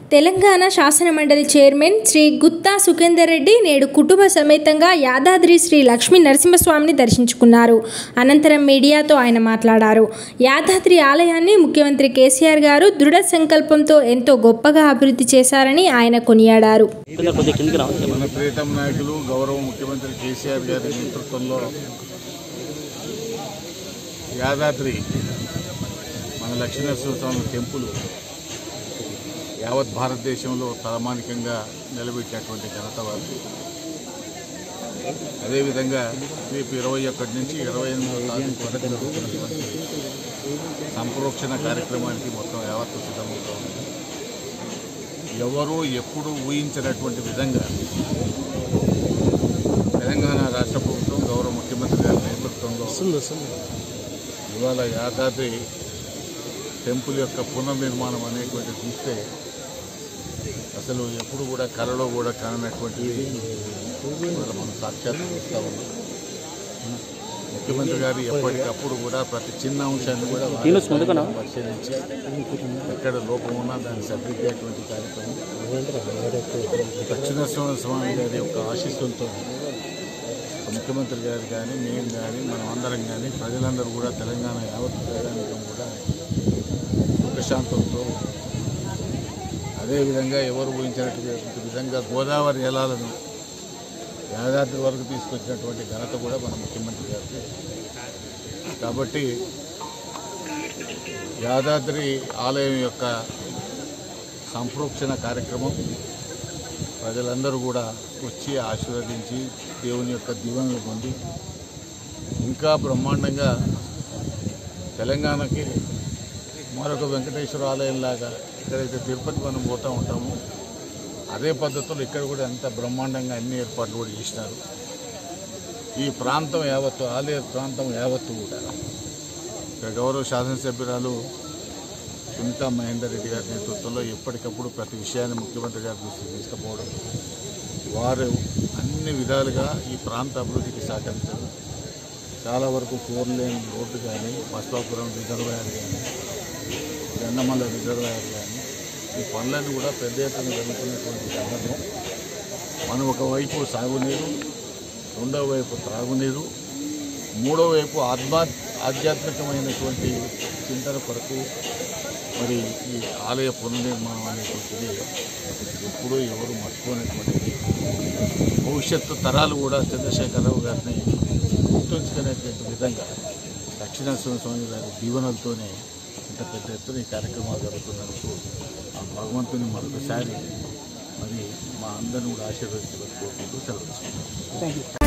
తెలంగాణ శాసనమండలి చైర్మన్ శ్రీ గుత్తా సుఖేందర్ రెడ్డి నేడు కుటుంబ సమేతంగా యాదాద్రి శ్రీ లక్ష్మీ నరసింహస్వామిని దర్శించుకున్నారు అనంతరం మీడియాతో ఆయన మాట్లాడారు యాదాద్రి ఆలయాన్ని ముఖ్యమంత్రి కేసీఆర్ గారు దృఢ సంకల్పంతో ఎంతో గొప్పగా అభివృద్ధి చేశారని ఆయన కొనియాడారు మన ప్రీతం నాయకులు గౌరవ ముఖ్యమంత్రి కేసీఆర్ గారి నేతృత్వంలో యాదాద్రి మన లక్ష్మీనరసింహస్వామి టెంపుల్ యావత్ భారతదేశంలో తలమానికంగా నిలబెట్టినటువంటి ఘనత వారు అదేవిధంగా రేపు ఇరవై ఒకటి నుంచి ఇరవై ఎనిమిదో తారీఖు వరకు జరుగుతున్నటువంటి సంప్రోక్షణ కార్యక్రమానికి మొత్తం యావత్తు సిద్ధమవుతా ఉంది ఎవరూ ఎప్పుడూ ఊహించినటువంటి విధంగా తెలంగాణ రాష్ట్ర ప్రభుత్వం గౌరవ ముఖ్యమంత్రి గారి నేతృత్వంలో ఇవాళ యాదాద్రి టెంపుల్ యొక్క పునర్నిర్మాణం అనేటువంటి చూస్తే అసలు ఎప్పుడు కూడా కళలో కూడా కానటువంటి ఇవాళ మనం సాక్షాత్ చూస్తూ ఉన్నాం ముఖ్యమంత్రి గారు ఎప్పటికప్పుడు కూడా ప్రతి చిన్న అంశాన్ని కూడా వారి పరిశీలించి ఎక్కడ లోపం ఉన్నా దాన్ని సరిదిద్దేటువంటి కార్యక్రమం దక్షిణేశ్వర స్వామి గారి యొక్క ఆశీస్సులతో ముఖ్యమంత్రి గారు కానీ మేము కానీ మనం అందరం కానీ ప్రజలందరూ కూడా తెలంగాణ యావత్ ప్రజానికం కూడా సుఖశాంతంతో అదేవిధంగా ఎవరు ఊహించినటువంటి విధంగా గోదావరి జలాలను యాదాద్రి వరకు తీసుకొచ్చినటువంటి ఘనత కూడా మన ముఖ్యమంత్రి గారికి కాబట్టి యాదాద్రి ఆలయం యొక్క సంప్రోక్షణ కార్యక్రమం ప్రజలందరూ కూడా వచ్చి ఆశీర్వదించి దేవుని యొక్క దీవెనలు పొంది ఇంకా బ్రహ్మాండంగా తెలంగాణకి మరొక వెంకటేశ్వర ఆలయం లాగా ఎక్కడైతే తిరుపతి మనం పోతూ ఉంటామో అదే పద్ధతిలో ఇక్కడ కూడా ఎంత బ్రహ్మాండంగా అన్ని ఏర్పాట్లు కూడా చేసినారు ఈ ప్రాంతం యావత్తు ఆలయ ప్రాంతం యావత్తు కూడా ఇక్కడ గౌరవ శాసనసభ్యురాలు సునీతా మహేందర్ రెడ్డి గారి నేతృత్వంలో ఎప్పటికప్పుడు ప్రతి విషయాన్ని ముఖ్యమంత్రి గారి దృష్టికి తీసుకుపోవడం వారు అన్ని విధాలుగా ఈ ప్రాంత అభివృద్ధికి సహకరించారు చాలా వరకు ఫోర్ లేన్ రోడ్డు కానీ బస్వాపురం రిజర్వాయర్ కానీ గన్నమల్ల రిజర్వాయర్ కానీ ఈ పనులన్నీ కూడా పెద్ద ఎత్తున జరుగుతున్నటువంటి సందర్భం మనం ఒకవైపు సాగునీరు రెండో వైపు త్రాగునీరు మూడో వైపు ఆత్మా ఆధ్యాత్మికమైనటువంటి చింతన కొరకు మరి ఈ ఆలయ పునర్నిర్మాణం అనేటువంటిది ఎప్పుడూ ఎవరు మర్చిపోయినటువంటిది భవిష్యత్తు తరాలు కూడా చంద్రశేఖరరావు గారిని గుర్తుంచుకునేటువంటి విధంగా దక్షిణాశ్వర స్వామి గారి దీవెనలతోనే ఇంత పెద్ద ఎత్తున ఈ కార్యక్రమాలు జరుగుతున్నందుకు ఆ భగవంతుని మరొకసారి మరి మా అందరిని కూడా ఆశీర్వదించవచ్చు కోరుకుంటూ సెలవు తీసుకుంటాం